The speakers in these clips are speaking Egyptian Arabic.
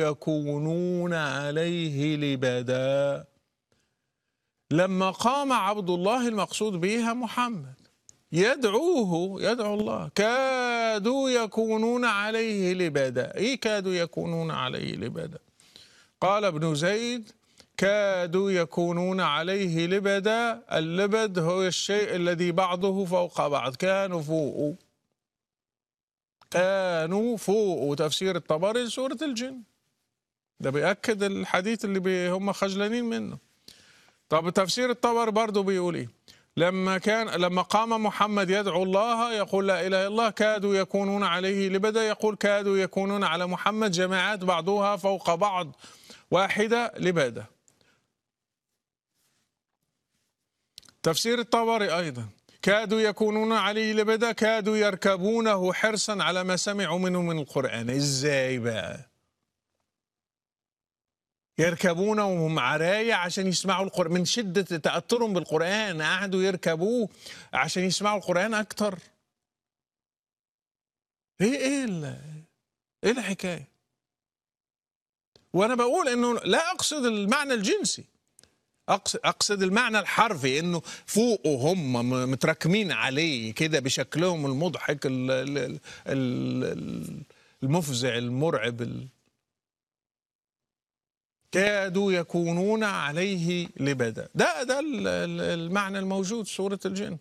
يكونون عليه لبدا لما قام عبد الله المقصود بها محمد يدعوه يدعو الله كادوا يكونون عليه لبدا ايه كادوا يكونون عليه لبدا قال ابن زيد كادوا يكونون عليه لبدا اللبد هو الشيء الذي بعضه فوق بعض كانوا فوق كانوا فوق وتفسير الطبري سورة الجن ده بيأكد الحديث اللي بي هم خجلانين منه طب تفسير الطبري برضه بيقول ايه لما كان لما قام محمد يدعو الله يقول لا اله الا الله كادوا يكونون عليه لبدا يقول كادوا يكونون على محمد جماعات بعضها فوق بعض واحده لبدا تفسير الطبري ايضا كادوا يكونون عليه لبدا كادوا يركبونه حرصا على ما سمعوا منه من القران ازاي بقى يركبونه وهم عراية عشان يسمعوا القرآن من شدة تأثرهم بالقرآن قعدوا يركبوه عشان يسمعوا القرآن أكتر إيه إيه ال- إيه الحكاية وأنا بقول إنه لا أقصد المعنى الجنسي أقصد, أقصد المعنى الحرفي إنه فوقه هم م- متراكمين عليه كده بشكلهم المضحك ال- ال- ال- المفزع المرعب ال- كادوا يكونون عليه لبدا ده ده ال- ال- المعنى الموجود في سورة الجن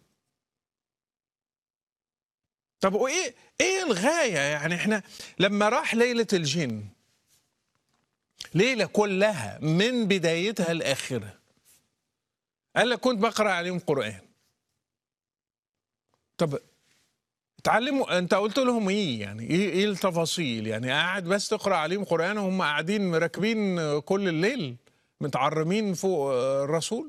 طب وايه ايه الغاية يعني احنا لما راح ليلة الجن ليلة كلها من بدايتها لآخرها قال لك كنت بقرأ عليهم قرآن طب اتعلموا انت قلت لهم ايه يعني ايه ايه التفاصيل يعني قاعد بس تقرا عليهم قران وهم قاعدين راكبين كل الليل متعرمين فوق الرسول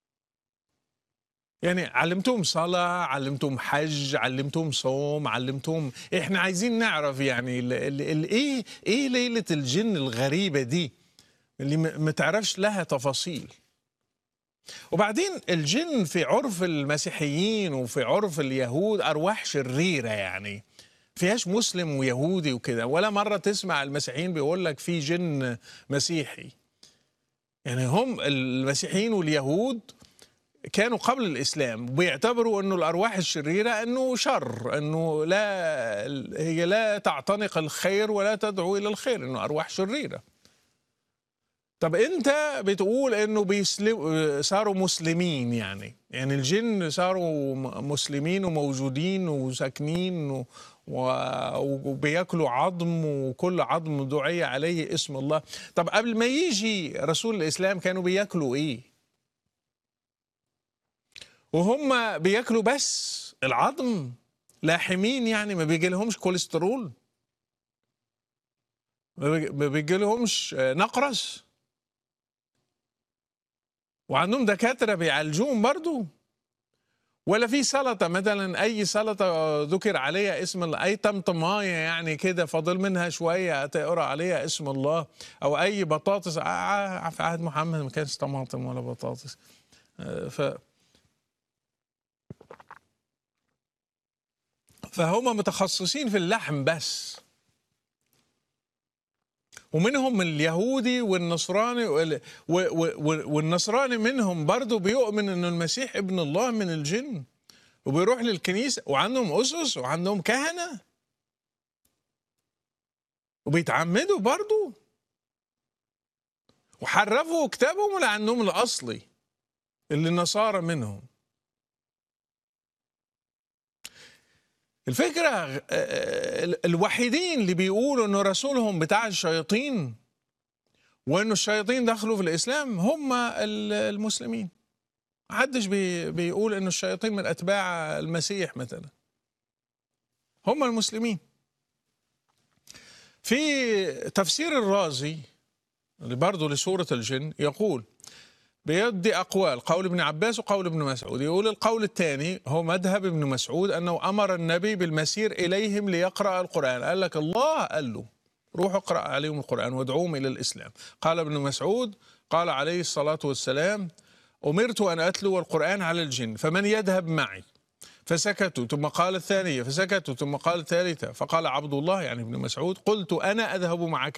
يعني علمتهم صلاة علمتهم حج علمتهم صوم علمتهم احنا عايزين نعرف يعني ال ال ال ايه ايه ليلة الجن الغريبة دي اللي ما ما تعرفش لها تفاصيل وبعدين الجن في عرف المسيحيين وفي عرف اليهود أرواح شريرة يعني فيهاش مسلم ويهودي وكده ولا مرة تسمع المسيحيين بيقول لك في جن مسيحي يعني هم المسيحيين واليهود كانوا قبل الإسلام بيعتبروا أنه الأرواح الشريرة أنه شر أنه لا هي لا تعتنق الخير ولا تدعو إلى الخير أنه أرواح شريرة طب انت بتقول انه بيسلم صاروا مسلمين يعني يعني الجن صاروا م- مسلمين وموجودين وساكنين و... و- وبياكلوا عظم وكل عظم دعي عليه اسم الله طب قبل ما يجي رسول الاسلام كانوا بياكلوا ايه وهم بياكلوا بس العظم لاحمين يعني ما بيجي لهمش كوليسترول ما بيجي لهمش نقرس وعندهم دكاترة بيعالجوهم برضو ولا في سلطة مثلا أي سلطة ذكر عليها اسم الله أي طمطماية يعني كده فاضل منها شوية تقرأ عليها اسم الله أو أي بطاطس ع- ع- في عهد محمد ما كانش طماطم ولا بطاطس آه، ف فهم متخصصين في اللحم بس ومنهم اليهودي والنصراني وال- و- و- و- والنصراني منهم برضه بيؤمن ان المسيح ابن الله من الجن وبيروح للكنيسة وعندهم أسس وعندهم كهنة وبيتعمدوا برضه وحرفوا كتابهم ولا عندهم الأصلي اللي النصارى منهم الفكرة آه، آه، الوحيدين اللي بيقولوا انه رسولهم بتاع الشياطين وانه الشياطين دخلوا في الاسلام هم ال- المسلمين محدش بي بيقول انه الشياطين من اتباع المسيح مثلا هم المسلمين في تفسير الرازي اللي برضه لسورة الجن يقول بيدي أقوال قول ابن عباس وقول ابن مسعود يقول القول الثاني هو مذهب ابن مسعود أنه أمر النبي بالمسير إليهم ليقرأ القرآن قال لك الله قال له روح اقرأ عليهم القرآن وادعوهم إلى الإسلام قال ابن مسعود قال عليه الصلاة والسلام أمرت أن أتلو القرآن على الجن فمن يذهب معي فسكتوا ثم قال الثانية فسكتوا ثم قال الثالثة فقال عبد الله يعني ابن مسعود قلت أنا أذهب معك